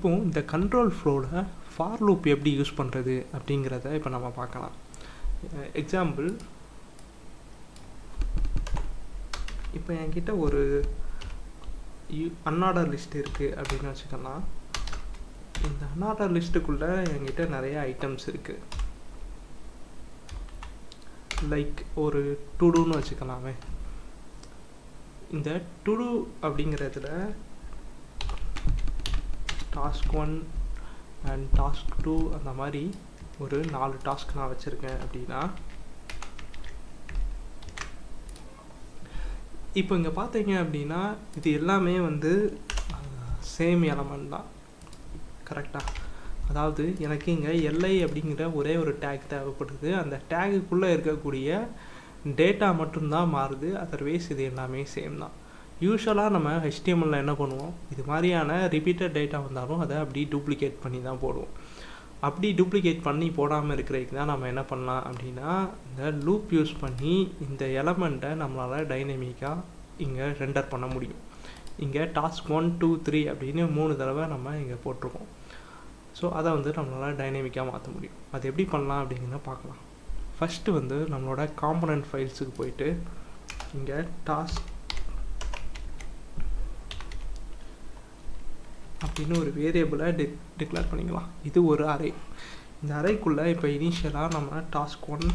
இப்போ இந்த கண்ட்ரோல் ஃப்ளோவில் ஃபார் லூப் எப்படி யூஸ் பண்ணுறது அப்படிங்கிறத இப்போ நம்ம பார்க்கலாம் எக்ஸாம்பிள் இப்போ என்கிட்ட ஒரு யூ அன்ஆர்டர் லிஸ்ட் இருக்குது அப்படின்னு வச்சுக்கலாம் இந்த அன்ஆர்டர் லிஸ்ட்டுக்குள்ளே என்கிட்ட நிறைய ஐட்டம்ஸ் இருக்குது லைக் ஒரு டுடுன்னு வச்சுக்கலாமே இந்த டுடு அப்படிங்கிறதுல task one and task two அந்த மாதிரி ஒரு நாலு டாஸ்க் நான் வச்சுருக்கேன் அப்படின்னா இப்போ இங்கே பார்த்தீங்க அப்படின்னா இது எல்லாமே வந்து சேம் எலமெண்ட் தான் கரெக்டாக அதாவது எனக்கு இங்கே எல்ஐ அப்படிங்கிற ஒரே ஒரு டேக் தேவைப்படுது அந்த டேகுக்குள்ளே இருக்கக்கூடிய டேட்டா மட்டும்தான் மாறுது அதர்வைஸ் இது எல்லாமே சேம் தான் யூஸ்வலாக நம்ம ஹெச்டிஎம்எல்ல என்ன பண்ணுவோம் இது மாதிரியான ரிப்பீட்டட் டேட்டா வந்தாலும் அதை அப்படி டூப்ளிகேட் பண்ணி தான் போடுவோம் அப்படி டூப்ளிகேட் பண்ணி போடாமல் இருக்கிறதுக்கு தான் நம்ம என்ன பண்ணலாம் அப்படின்னா இந்த லூப் யூஸ் பண்ணி இந்த எலமெண்ட்டை நம்மளால் டைனமிக்காக இங்கே ரெண்டர் பண்ண முடியும் இங்கே டாஸ்க் ஒன் டூ த்ரீ அப்படின்னு மூணு தடவை நம்ம இங்கே போட்டிருக்கோம் ஸோ அதை வந்து நம்மளால் டைனமிக்காக மாற்ற முடியும் அது எப்படி பண்ணலாம் அப்படிங்கிறத பார்க்கலாம் ஃபஸ்ட்டு வந்து நம்மளோட காம்பனண்ட் ஃபைல்ஸுக்கு போயிட்டு இங்கே டாஸ்க் அப்படின்னு ஒரு வேரியபிளை டி டிக்ளேர் பண்ணிக்கலாம் இது ஒரு அறை இந்த அறைக்குள்ளே இப்போ இனிஷியலாக நம்ம task one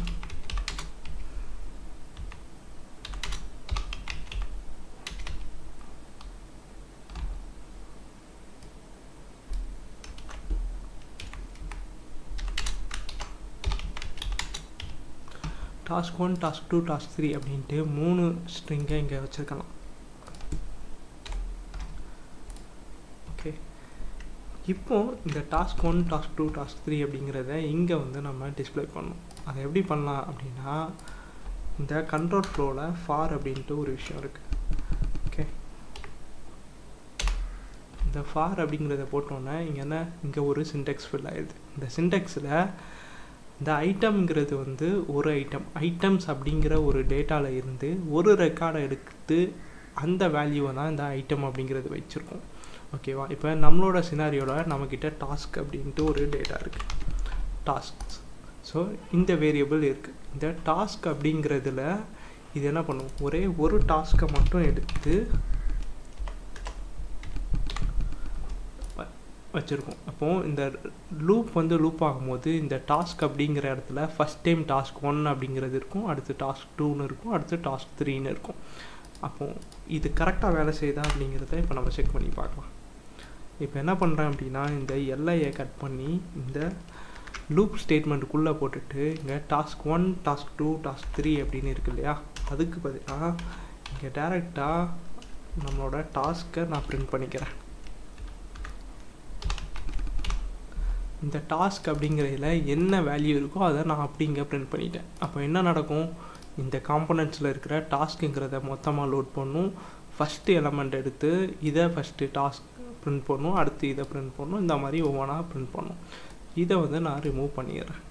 task one task two task three அப்படின்ட்டு மூணு ஸ்ட்ரிங்கை இங்கே வச்சுருக்கலாம் ஓகே இப்போ இந்த task one task two task three அப்படிங்கிறத இங்கே வந்து நம்ம டிஸ்பிளே பண்ணணும் அதை எப்படி பண்ணலாம் அப்படின்னா இந்த கண்ட்ரோல் ஃப்ளோவில் ஃபார் அப்படின்ட்டு ஒரு விஷயம் இருக்குது ஓகே இந்த ஃபார் அப்படிங்கிறத போட்டோன்னே இங்கே என்ன இங்கே ஒரு சின்டெக்ஸ் ஃபில் ஆயிடுது இந்த சின்டெக்ஸில் இந்த ஐட்டம்ங்கிறது வந்து ஒரு ஐட்டம் ஐட்டம்ஸ் அப்படிங்கிற ஒரு டேட்டாவில் இருந்து ஒரு ரெக்கார்டை எடுத்து அந்த வேல்யூவை தான் இந்த ஐட்டம் அப்படிங்கிறது வச்சுருக்கோம் ஓகேவா இப்போ நம்மளோட சினாரியோவில் நம்மக்கிட்ட டாஸ்க் அப்படின்ட்டு ஒரு டேட்டா இருக்குது டாஸ்க் ஸோ இந்த வேரியபிள் இருக்குது இந்த டாஸ்க் அப்படிங்கிறதுல இது என்ன பண்ணும் ஒரே ஒரு டாஸ்க்கை மட்டும் எடுத்து வச்சுருக்கோம் அப்போது இந்த லூப் வந்து லூப் ஆகும்போது இந்த டாஸ்க் அப்படிங்கிற இடத்துல ஃபஸ்ட் டைம் டாஸ்க் ஒன் அப்படிங்கிறது இருக்கும் அடுத்து டாஸ்க் டூன்னு இருக்கும் அடுத்து டாஸ்க் த்ரீன்னு இருக்கும் அப்போது இது கரெக்டாக வேலை செய்யுதா அப்படிங்கிறத இப்போ நம்ம செக் பண்ணி பார்க்கலாம் இப்போ என்ன பண்ணுறேன் அப்படின்னா இந்த எல்லையை கட் பண்ணி இந்த லூப் ஸ்டேட்மெண்ட்டுக்குள்ளே போட்டுட்டு இங்கே task one task two task three அப்படின்னு இருக்கு இல்லையா அதுக்கு பதிலாக இங்கே டேரெக்டாக நம்மளோட டாஸ்க்கை நான் ப்ரிண்ட் பண்ணிக்கிறேன் இந்த டாஸ்க் அப்படிங்கிறதுல என்ன வேல்யூ இருக்கோ அதை நான் அப்படி இங்கே ப்ரிண்ட் பண்ணிட்டேன் அப்போ என்ன நடக்கும் இந்த காம்பனண்ட்ஸில் இருக்கிற டாஸ்க்குங்கிறத மொத்தமாக லோட் பண்ணும் ஃபஸ்ட்டு எலமெண்ட் எடுத்து இதை ஃபஸ்ட்டு டாஸ்க் ப்ரிண்ட் பண்ணும் அடுத்து இதை ப்ரிண்ட் பண்ணும் இந்த மாதிரி ஒவ்வொன்றா ப்ரிண்ட் பண்ணும் இதை வந்து நான் ரிமூவ் பண்ணிடுறேன்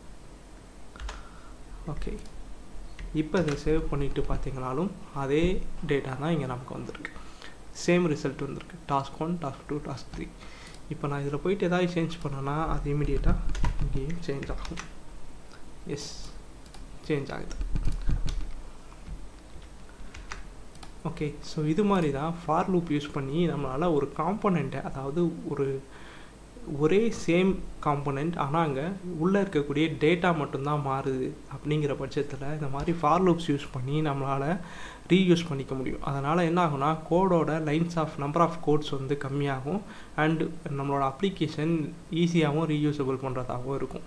ஓகே இப்போ இதை சேவ் பண்ணிவிட்டு பார்த்தீங்கனாலும் அதே டேட்டா தான் இங்கே நமக்கு வந்திருக்கு சேம் ரிசல்ட் வந்திருக்கு task one task two task three இப்போ நான் இதில் போயிட்டு ஏதாவது சேஞ்ச் பண்ணேன்னா அது இமீடியட்டாக இங்கேயும் சேஞ்ச் ஆகும் எஸ் சேஞ்ச் ஆகுது ஓகே ஸோ இது மாதிரி தான் ஃபார் லூப் யூஸ் பண்ணி நம்மளால் ஒரு காம்பனண்ட்டை அதாவது ஒரு ஒரே சேம் காம்பனண்ட் ஆனால் அங்கே உள்ளே இருக்கக்கூடிய டேட்டா மட்டும்தான் மாறுது அப்படிங்கிற பட்சத்தில் இந்த மாதிரி ஃபார் லூப்ஸ் யூஸ் பண்ணி நம்மளால் ரீயூஸ் பண்ணிக்க முடியும் அதனால் என்ன ஆகும்னா கோடோட lines of number of codes வந்து கம்மியாகும் அண்ட் நம்மளோட அப்ளிகேஷன் ஈஸியாகவும் ரீயூசபிள் பண்ணுறதாகவும் இருக்கும்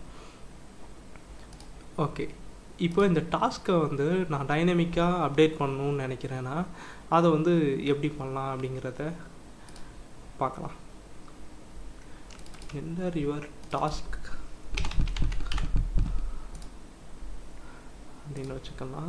ஓகே இப்போ இந்த டாஸ்க்கை வந்து நான் டைனமிக்காக அப்டேட் பண்ணணும்னு நினைக்கிறேன்னா அதை வந்து எப்படி பண்ணலாம் அப்படிங்கிறத பார்க்கலாம் என்டர் யுவர் டாஸ்க் அப்படின்னு வச்சுக்கலாம்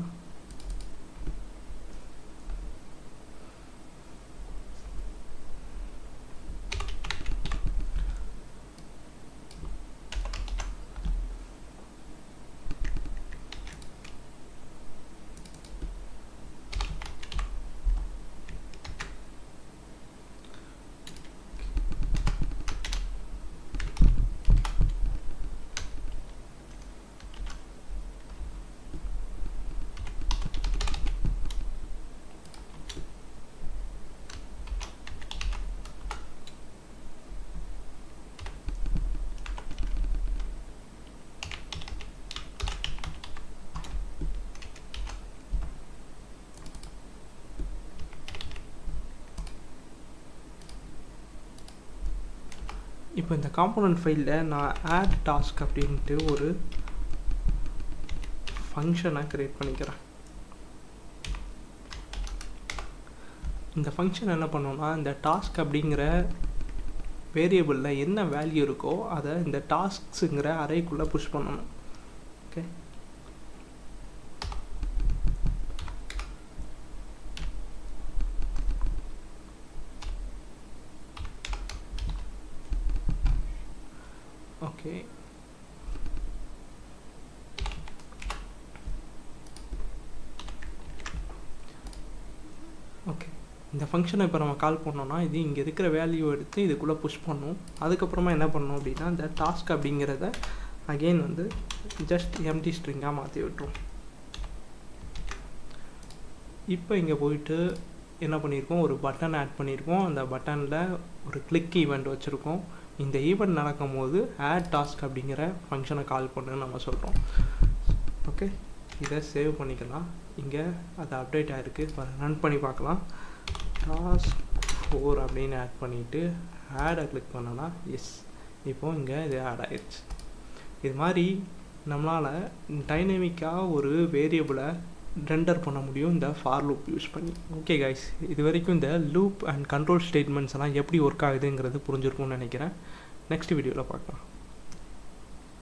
இப்போ இந்த காம்போனன்ட் ஃபைலில் நான் ஆட் டாஸ்க் அப்படின்ட்டு ஒரு ஃபங்க்ஷனை க்ரியேட் பண்ணிக்கிறேன் இந்த ஃபங்க்ஷன் என்ன பண்ணோன்னா இந்த டாஸ்க் அப்படிங்கிற வேரியபிளில் என்ன வேல்யூ இருக்கோ அதை இந்த டாஸ்க்ஸுங்கிற அறைக்குள்ளே புஷ் பண்ணணும் ஓகே ஓகே ஓகே இந்த ஃபங்க்ஷனை இப்போ நம்ம கால் பண்ணோம்னா இது இங்கே இருக்கிற வேல்யூ எடுத்து இதுக்குள்ளே புஷ் பண்ணும் அதுக்கப்புறமா என்ன பண்ணணும் அப்படின்னா இந்த டாஸ்க் அப்படிங்கிறத அகெயின் வந்து ஜஸ்ட் எம்டி ஸ்ட்ரிங்காக மாற்றி விட்டுரும் இப்போ இங்கே போயிட்டு என்ன பண்ணியிருக்கோம் ஒரு பட்டன் ஆட் பண்ணியிருக்கோம் அந்த பட்டனில் ஒரு கிளிக் ஈவெண்ட் வச்சுருக்கோம் இந்த ஈவெண்ட் நடக்கும் போது ஆட் டாஸ்க் அப்படிங்கிற ஃபங்க்ஷனை கால் பண்ணுன்னு நம்ம சொல்கிறோம் ஓகே இதை சேவ் பண்ணிக்கலாம் இங்கே அது அப்டேட் ஆகிருக்கு இப்போ ரன் பண்ணி பார்க்கலாம் டாஸ்க் ஃபோர் அப்படின்னு ஆட் பண்ணிவிட்டு ஆடை கிளிக் பண்ணோன்னா எஸ் இப்போது இங்கே இது ஆட் ஆயிடுச்சு இது மாதிரி நம்மளால் டைனமிக்காக ஒரு வேரியபிளை ரெண்டர் பண்ண முடியும் இந்த ஃபார் லூப் யூஸ் பண்ணி ஓகே கைஸ் இது வரைக்கும் இந்த லூப் அண்ட் கண்ட்ரோல் ஸ்டேட்மெண்ட்ஸ் எல்லாம் எப்படி ஒர்க் ஆகுதுங்கிறது புரிஞ்சிருக்கும்னு நினைக்கிறேன் நெக்ஸ்ட் வீடியோவில் பார்க்கலாம்